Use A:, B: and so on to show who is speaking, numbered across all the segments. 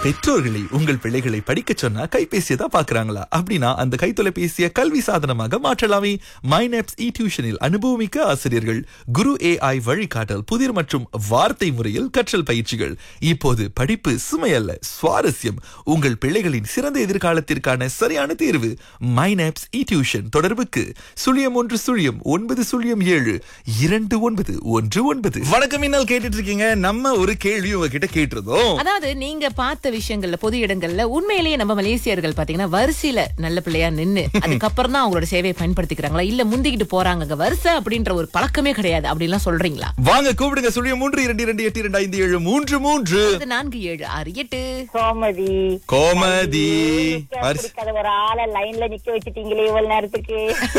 A: பெற்றோர்களை உங்கள் பிள்ளைகளை படிக்க சொன்னா கைபேசியை தான் பாக்குறாங்களா அப்படின்னா அந்த கைத்தொலைபேசியை கல்வி சாதனமாக மாற்றலாமே மைனப்ஸ் இ டியூஷனில் அனுபவமிக்க ஆசிரியர்கள் குரு ஏஐ வழிகாட்டல் புதிர் மற்றும் வார்த்தை முறையில் கற்றல் பயிற்சிகள் இப்போது படிப்பு சுமையல்ல சுவாரஸ்யம் உங்கள் பிள்ளைகளின் சிறந்த எதிர்காலத்திற்கான சரியான தேர்வு மைனப்ஸ் இ டியூஷன் தொடர்புக்கு சுழியம் ஒன்று சுழியம் ஒன்பது சுழியம் ஏழு இரண்டு ஒன்பது ஒன்று ஒன்பது வணக்கம் இன்னல் கேட்டுட்டு இருக்கீங்க நம்ம ஒரு கேள்வி உங்ககிட்ட கேட்டிருந்தோம்
B: அதாவது நீங்க பார்த்த விஷயங்கள்ல பொது இடங்கள்ல உண்மையிலேயே நம்ம மலேசியர்கள் பாத்தீங்கன்னா வரிசையில நல்ல பிள்ளையா நின்னு அதுக்கப்புறம் தான் அவங்களோட சேவையை பயன்படுத்திக்கிறாங்களா இல்ல முந்திக்கிட்டு போறாங்க வரிசை அப்படின்ற ஒரு பழக்கமே கிடையாது அப்படின்லாம் சொல்றீங்களா
A: வாங்க கூப்பிடுங்க சுழியம் மூன்று இரண்டு இரண்டு எட்டு இரண்டு ஐந்து ஏழு மூன்று மூன்று
B: அது நான்கு ஏழு ஆறு எட்டு
C: கோமதி
A: கோமதி வரிசை-
C: பிடிக்காத ஒரு ஆளை லைன்ல நிக்க வச்சுட்டீங்களே இவ்வளவு நேரத்துக்கு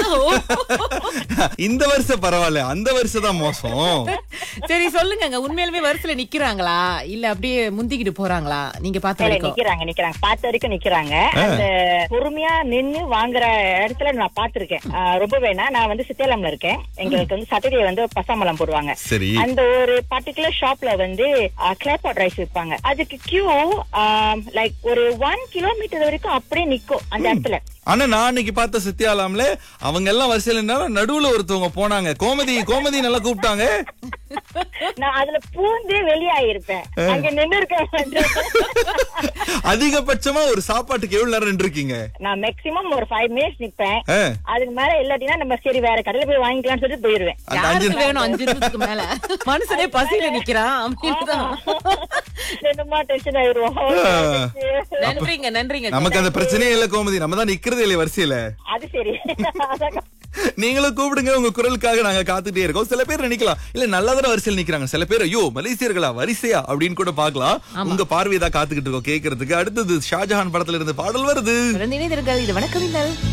A: இந்த வருஷம் பரவாயில்ல அந்த வருஷம் தான் மோசம்
B: சரி சொல்லுங்க உண்மையிலுமே வரிசையில நிக்கிறாங்களா இல்ல அப்படியே முந்திக்கிட்டு போறாங்களா நீங்க பார்த்த
C: இல்ல,
B: வரைக்கும்
C: நிக்கிறாங்க நிக்கிறாங்க பார்த்த வரைக்கும் நிக்கிறாங்க அந்த பொறுமையா நின்னு வாங்குற இடத்துல நான் பாத்திருக்கேன் ரொம்ப வேணா நான் வந்து சித்தேலம்ல இருக்கேன் எங்களுக்கு வந்து சாட்டர்டே வந்து பசாமலம் போடுவாங்க
A: சரி
C: அந்த ஒரு பர்டிகுலர் ஷாப்ல வந்து கிளாப்பாட் ரைஸ் விற்பாங்க அதுக்கு கியூ லைக் ஒரு ஒன் கிலோமீட்டர் வரைக்கும் அப்படியே நிக்கும் அந்த இடத்துல
A: ஆனா நான் அன்னைக்கு பார்த்த சத்யாலாம்ல அவங்க எல்லாம் வரிசையில இருந்தாலும் நடுவுல ஒருத்தவங்க போனாங்க கோமதி கோமதி நல்லா கூப்பிட்டாங்க
C: நான் அதுல பூந்தே வெளியாயிருப்பேன் அங்க நின்னு இருக்கேன்
A: அதிகபட்சமா ஒரு சாப்பாட்டுக்கு எவ்வளவு நேரம் நின்றுருக்கீங்க
C: நான் மேக்ஸிமம் ஒரு ஃபைவ் மினிட்ஸ் நிப்பேன்
A: ஆ.
C: அதுக்கு மேல இல்லாட்டினா நம்ம சரி வேற கடையில போய் வாங்கிக்கலாம்னு சொல்லிட்டு போயிருவேன்
A: அந்த அஞ்சு
B: யாருக்கு வேணும் அஞ்சு நிமிஷத்துக்கு மேல மனுஷனே பசியில நிக்கிறான் அப்படின்னு தான்.
C: ரெண்டுமா டென்ஷன் ஆயிருவோம்
B: நன்றிங்க நன்றிங்க
A: நமக்கு அந்த பிரச்சனையே இல்ல கோமதி நம்ம தான் நிக்கிறதே இல்லையே வரிசையில
C: அது சரி அதான்
A: நீங்களும் கூப்பிடுங்க உங்க குரலுக்காக நாங்க காத்துட்டே இருக்கோம் சில பேர் நினைக்கலாம் இல்ல நல்லதான வரிசையில் நிக்கிறாங்க சில பேர் ஐயோ மலேசியர்களா வரிசையா அப்படின்னு கூட பாக்கலாம் உங்க பார்வையை தான் காத்துக்கிட்டு இருக்கோம் கேக்குறதுக்கு அடுத்தது ஷாஜஹான் படத்துல இருந்து பாடல் வருது
B: தொடர்ந்து இணைந்திருங்கள் இது வணக்கம் இன்னல்